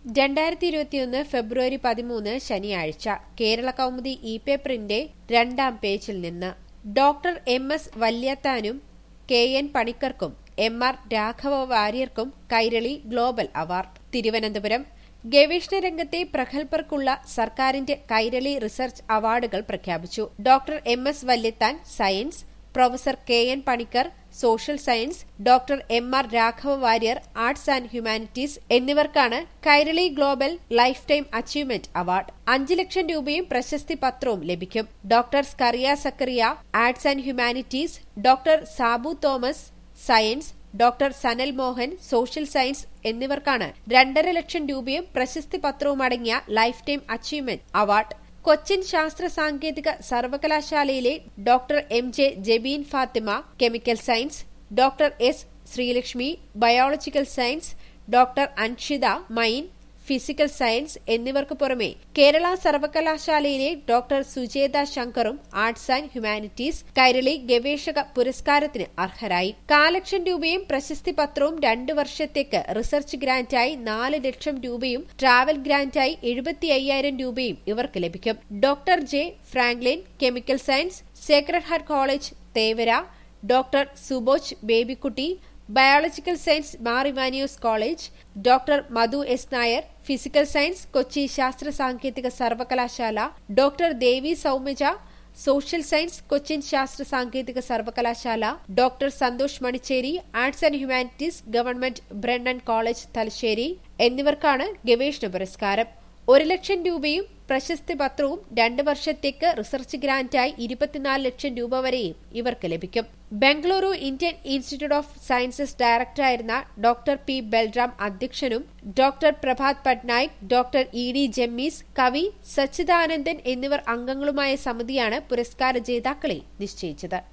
രണ്ടായിരത്തി ഇരുപത്തിയൊന്ന് ഫെബ്രുവരി പതിമൂന്ന് ശനിയാഴ്ച കേരള കൗമുദി ഇ പേപ്പറിന്റെ രണ്ടാം പേജിൽ നിന്ന് ഡോക്ടർ എം എസ് വല്യത്താനും കെ എൻ പണിക്കർക്കും എം ആർ രാഘവ വാര്യർക്കും കൈരളി ഗ്ലോബൽ അവാർഡ് തിരുവനന്തപുരം ഗവേഷണ രംഗത്തെ പ്രഗത്ഭർക്കുള്ള സർക്കാരിന്റെ കൈരളി റിസർച്ച് അവാർഡുകൾ പ്രഖ്യാപിച്ചു doctor M S Valiathan science professor K N Panicker social science doctor M R Raghava Warrier arts and humanities എന്നിവർക്കാണ് Kairali global lifetime achievement award അഞ്ച് ലക്ഷം രൂപയും പ്രശസ്തി പത്രവും ലഭിക്കും doctor Skaria Zachariah arts and humanities doctor Sabu Thomas science doctor Sanal Mohan social science എന്നിവർക്കാണ് രണ്ടര ലക്ഷം രൂപയും പ്രശസ്തി പത്രവും അടങ്ങിയ lifetime achievement award Cochin ശാസ്ത്ര സാങ്കേതിക സർവകലാശാലയിലെ doctor M J Jabeen Fathima chemical science doctor S Sreelakshmi biological science doctor Anshitha മൈൻ ഫിസിക്കൽ സയൻസ് എന്നിവർക്ക് പുറമെ കേരള സർവകലാശാലയിലെ ഡോക്ടർ സുജേത ശങ്കറും ആർട്സ് ആൻഡ് ഹ്യൂമാനിറ്റീസ് കൈരളി ഗവേഷക പുരസ്കാരത്തിന് അർഹരായി കാലക്ഷം രൂപയും പ്രശസ്തി പത്രവും രണ്ടു വർഷത്തേക്ക് റിസർച്ച് ഗ്രാന്റായി നാല് ലക്ഷം രൂപയും ട്രാവൽ ഗ്രാന്റായി എഴുപത്തി അയ്യായിരം രൂപയും ഇവർക്ക് ലഭിക്കും doctor J Franklin chemical science sacred heart college Thevara doctor Suboj Babykutty biological science Mar Ivanios college doctor Madhu S Nair physical science Kochi ശാസ്ത്ര സാങ്കേതിക സർവകലാശാല doctor Devi Soumyaja social science Cochin ശാസ്ത്ര സാങ്കേതിക സർവകലാശാല doctor Santhosh Manicheri arts and humanities government Brennen college Thalassery എന്നിവർക്കാണ് ഗവേഷണ പുരസ്കാരം ഒരു ലക്ഷം രൂപയും പ്രശസ്തി പത്രവും രണ്ട് വർഷത്തേക്ക് റിസർച്ച് ഗ്രാന്റായി ഇരുപത്തിനാല് ലക്ഷം രൂപ വരെയും ഇവർക്ക് ലഭിക്കും Bengaluru Indian institute of sciences ഡയറക്ടറായിരുന്ന ഡോക്ടർ പി ബൽറാം അധ്യക്ഷനും doctor Prabhat Patnaik doctor E D Jemmis കവി സച്ചിദാനന്ദൻ എന്നിവർ അംഗങ്ങളുമായ സമിതിയാണ് പുരസ്കാര ജേതാക്കളെ നിശ്ചയിച്ചത്